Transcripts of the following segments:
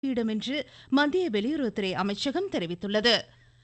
இடம் என்று மத்திய வெளியுறவுத்துறை அமைச்சகம் தெரிவித்துள்ளது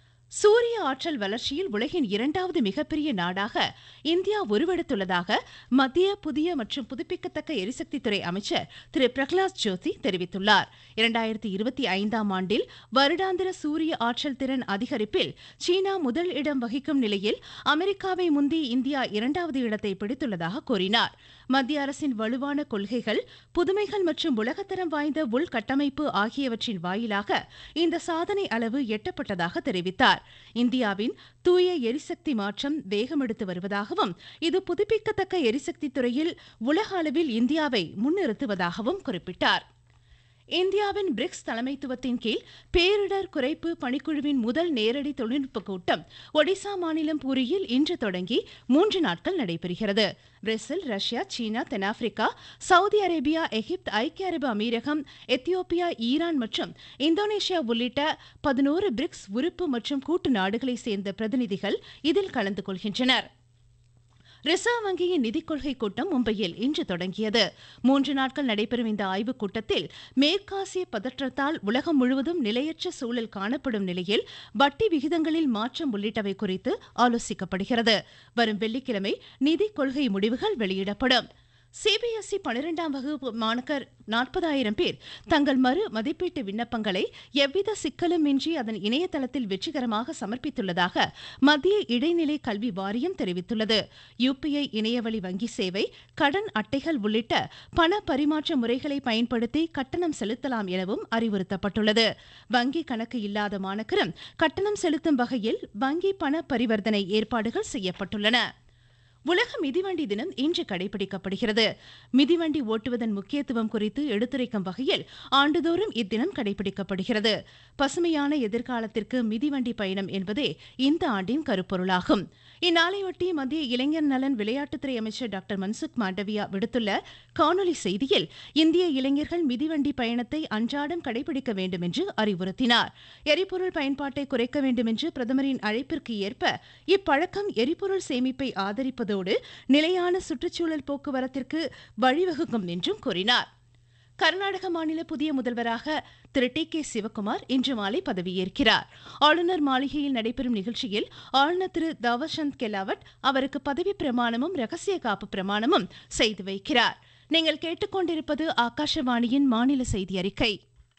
சூரிய ஆற்றல் வளர்ச்சியில் உலகின் இரண்டாவது மிகப்பெரிய நாடாக இந்தியா உருவெடுத்துள்ளதாக மத்திய புதிய மற்றும் புதுப்பிக்கத்தக்க எரிசக்தித்துறை அமைச்சர் திரு பிரகலாத் ஜோஷி தெரிவித்துள்ளார் இரண்டாயிரத்தி இருபத்தி ஐந்தாம் ஆண்டில் வருடாந்திர சூரிய ஆற்றல் திறன் அதிகரிப்பில் சீனா முதல் இடம் வகிக்கும் நிலையில் அமெரிக்காவை முந்தி இந்தியா இரண்டாவது இடத்தை பிடித்துள்ளதாக கூறினார் மத்திய அரசின் வலுவான கொள்கைகள் புதுமைகள் மற்றும் உலகத்தரம் வாய்ந்த உள்கட்டமைப்பு ஆகியவற்றின் வாயிலாக இந்த சாதனை அளவு எட்டப்பட்டதாக தெரிவித்தார் இந்தியாவின் தூய எரிசக்தி மாற்றம் வேகமெடுத்து வருவதாகவும் இது புதுப்பிக்கத்தக்க எரிசக்தி துறையில் உலக அளவில் இந்தியாவை முன்னிறுத்துவதாகவும் குறிப்பிட்டார் இந்தியாவின் பிரிக்ஸ் தலைமைத்துவத்தின் கீழ் பேரிடர் குறைப்பு பணிக்குழுவின் முதல் நேரடி தொழில்நுட்ப கூட்டம் ஒடிசா மாநிலம் பூரியில் இன்று தொடங்கி மூன்று நாட்கள் நடைபெறுகிறது பிரேசில் ரஷ்யா சீனா தென்னாப்பிரிக்கா சவுதி அரேபியா எகிப்து ஐக்கிய அரபு அமீரகம் எத்தியோப்பியா ஈரான் மற்றும் இந்தோனேஷியா உள்ளிட்ட பதினோரு பிரிக்ஸ் உறுப்பு மற்றும் கூட்டு நாடுகளைச் சேர்ந்த பிரதிநிதிகள் இதில் கலந்து கொள்கின்றனர் ரிசர்வ் வங்கியின் நிதிக் கொள்கை கூட்டம் மும்பையில் இன்று தொடங்கியது மூன்று நாட்கள் நடைபெறும் இந்த ஆய்வுக் கூட்டத்தில் மேற்காசிய பதற்றத்தால் உலகம் முழுவதும் நிலையற்ற சூழல் காணப்படும் நிலையில் வட்டி விகிதங்களில் மாற்றம் உள்ளிட்டவை குறித்து ஆலோசிக்கப்படுகிறது வரும் வெள்ளிக்கிழமை நிதிக் கொள்கை முடிவுகள் வெளியிடப்படும் சிபிஎஸ்இ பனிரெண்டாம் வகுப்பு மாணக்கர் நாற்பதாயிரம் பேர் தங்கள் மறு மதிப்பீட்டு விண்ணப்பங்களை எவ்வித சிக்கலும் இன்றி அதன் இணையதளத்தில் வெற்றிகரமாக சமர்ப்பித்துள்ளதாக மத்திய இடைநிலை கல்வி வாரியம் தெரிவித்துள்ளது யுபிஐ இணையவழி வங்கி சேவை கடன் அட்டைகள் உள்ளிட்ட பண பரிமாற்ற முறைகளை பயன்படுத்தி கட்டணம் செலுத்தலாம் எனவும் அறிவுறுத்தப்பட்டுள்ளது வங்கி கணக்கு இல்லாத மாணக்கரும் கட்டணம் செலுத்தும் வகையில் வங்கி பண பரிவர்த்தனை ஏற்பாடுகள் செய்யப்பட்டுள்ளன உலக மிதிவண்டி தினம் இன்று கடைபிடிக்கப்படுகிறது மிதிவண்டி ஓட்டுவதன் முக்கியத்துவம் குறித்து எடுத்துரைக்கும் வகையில் ஆண்டுதோறும் இத்தினம் கடைபிடிக்கப்படுகிறது பசுமையான எதிர்காலத்திற்கு மிதிவண்டி பயணம் என்பதே இந்த ஆண்டின் கருப்பொருளாகும் இந்நாளையொட்டி மத்திய இளைஞர் நலன் விளையாட்டுத்துறை அமைச்சர் டாக்டர் மன்சுக் மாண்டவியா விடுத்துள்ள காணொலி செய்தியில் இந்திய இளைஞர்கள் மிதிவண்டி பயணத்தை அன்றாடம் கடைபிடிக்க வேண்டும் என்று அறிவுறுத்தினார் எரிபொருள் பயன்பாட்டை குறைக்க வேண்டும் என்று பிரதமரின் அழைப்பிற்கு ஏற்ப இப்பழக்கம் எரிபொருள் சேமிப்பை ஆதரிப்பதோடு நிலையான சுற்றுச்சூழல் போக்குவரத்திற்கு வழிவகுக்கும் என்றும் கூறினார் கர்நாடக மாநில புதிய முதல்வராக திரு டி கே சிவக்குமார் இன்று மாலை பதவியேற்கிறார் ஆளுநர் மாளிகையில் நடைபெறும் நிகழ்ச்சியில் ஆளுநர் திரு தாவர்சந்த் கெலாவட் அவருக்கு பதவி பிரமாணமும் ரகசிய காப்பு பிரமாணமும் செய்து வைக்கிறார் நீங்கள் கேட்டுக்கொண்டிருப்பது ஆகாஷவாணியின் மாநில செய்தி அறிக்கை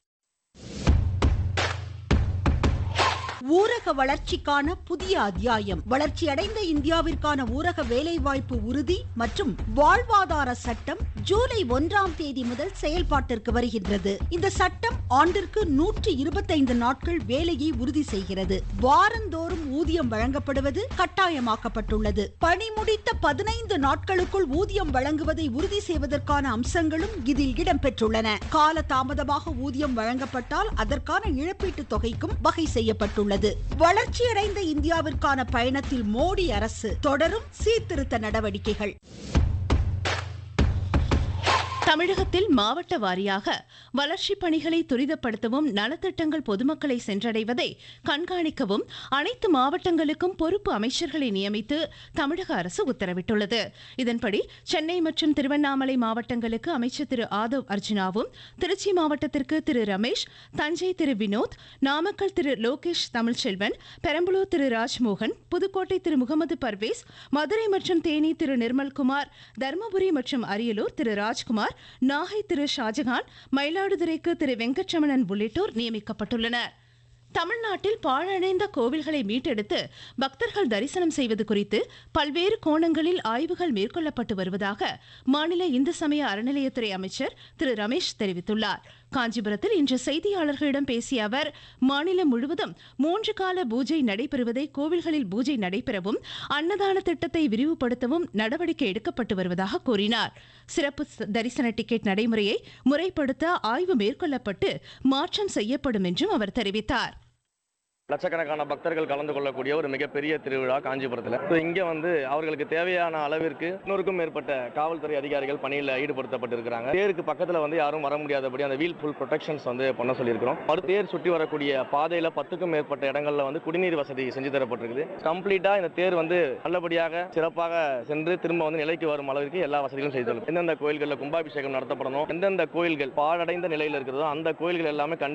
ஊரக வளர்ச்சிக்கான புதிய அத்தியாயம் வளர்ச்சியடைந்த இந்தியாவிற்கான ஊரக வேலைவாய்ப்பு உறுதி மற்றும் வாழ்வாதார சட்டம் ஜூலை ஒன்றாம் தேதி முதல் செயல்பாட்டிற்கு வருகின்றது இந்த சட்டம் ஆண்டிற்கு நூற்றி இருபத்தைந்து நாட்கள் வேலையை உறுதி செய்கிறது வாரந்தோறும் ஊதியம் வழங்கப்படுவது கட்டாயமாக்கப்பட்டுள்ளது பணி முடித்த பதினைந்து நாட்களுக்குள் ஊதியம் வழங்குவதை உறுதி செய்வதற்கான அம்சங்களும் இதில் இடம்பெற்றுள்ளன கால தாமதமாக ஊதியம் வழங்கப்பட்டால் அதற்கான இழப்பீட்டு தொகைக்கும் வகை செய்யப்பட்டுள்ளது உள்ளது வளர்ச்சியடைந்த இந்தியாவிற்கான பயணத்தில் மோடி அரசு தொடரும் சீர்திருத்த நடவடிக்கைகள் தமிழகத்தில் மாவட்ட வாரியாக வளர்ச்சிப் பணிகளை துரிதப்படுத்தவும் நலத்திட்டங்கள் பொதுமக்களை சென்றடைவதை கண்காணிக்கவும் அனைத்து மாவட்டங்களுக்கும் பொறுப்பு அமைச்சர்களை நியமித்து தமிழக அரசு உத்தரவிட்டுள்ளது இதன்படி சென்னை மற்றும் திருவண்ணாமலை மாவட்டங்களுக்கு அமைச்சர் திரு ஆதவ் அர்ஜுனாவும் திருச்சி மாவட்டத்திற்கு திரு ரமேஷ் தஞ்சை திரு வினோத் நாமக்கல் திரு லோகேஷ் தமிழ்ச்செல்வன் பெரம்பலூர் திரு ராஜ்மோகன் புதுக்கோட்டை திரு முகமது பர்வேஸ் மதுரை மற்றும் தேனி திரு நிர்மல்குமார் தருமபுரி மற்றும் அரியலூர் திரு ராஜ்குமார் நாகை திரு ஷாஜகான் மயிலாடுதுறைக்கு திரு வெங்கட்ரமணன் உள்ளிட்டோர் நியமிக்கப்பட்டுள்ளனர் தமிழ்நாட்டில் பாழடைந்த கோவில்களை மீட்டெடுத்து பக்தர்கள் தரிசனம் செய்வது குறித்து பல்வேறு கோணங்களில் ஆய்வுகள் மேற்கொள்ளப்பட்டு வருவதாக மாநில இந்து சமய அறநிலையத்துறை அமைச்சர் திரு ரமேஷ் தெரிவித்துள்ளார் காஞ்சிபுரத்தில் இன்று செய்தியாளர்களிடம் பேசிய அவர் மாநிலம் முழுவதும் மூன்று கால பூஜை நடைபெறுவதை கோவில்களில் பூஜை நடைபெறவும் அன்னதான திட்டத்தை விரிவுபடுத்தவும் நடவடிக்கை எடுக்கப்பட்டு வருவதாக கூறினார் சிறப்பு தரிசன டிக்கெட் நடைமுறையை முறைப்படுத்த ஆய்வு மேற்கொள்ளப்பட்டு மாற்றம் செய்யப்படும் என்றும் அவர் தெரிவித்தார் லட்சக்கணக்கான பக்தர்கள் கலந்து கொள்ளக்கூடிய ஒரு மிகப்பெரிய திருவிழா காஞ்சிபுரத்தில் ஸோ இங்கே வந்து அவர்களுக்கு தேவையான அளவிற்கு நூறுக்கும் மேற்பட்ட காவல்துறை அதிகாரிகள் பணியில் ஈடுபடுத்தப்பட்டிருக்கிறாங்க தேருக்கு பக்கத்தில் வந்து யாரும் வர முடியாதபடி அந்த வீல் ஃபுல் ப்ரொடெக்ஷன்ஸ் வந்து பண்ண சொல்லியிருக்கிறோம் மறு தேர் சுற்றி வரக்கூடிய பாதையில் பத்துக்கும் மேற்பட்ட இடங்களில் வந்து குடிநீர் வசதி செஞ்சு தரப்பட்டிருக்குது கம்ப்ளீட்டாக இந்த தேர் வந்து நல்லபடியாக சிறப்பாக சென்று திரும்ப வந்து நிலைக்கு வரும் அளவிற்கு எல்லா வசதிகளும் செய்து தரும் எந்தெந்த கோயில்களில் கும்பாபிஷேகம் நடத்தப்படணும் எந்தெந்த கோயில்கள் பாழடைந்த நிலையில் இருக்கிறதோ அந்த கோயில்கள் எல்லாமே கண்டி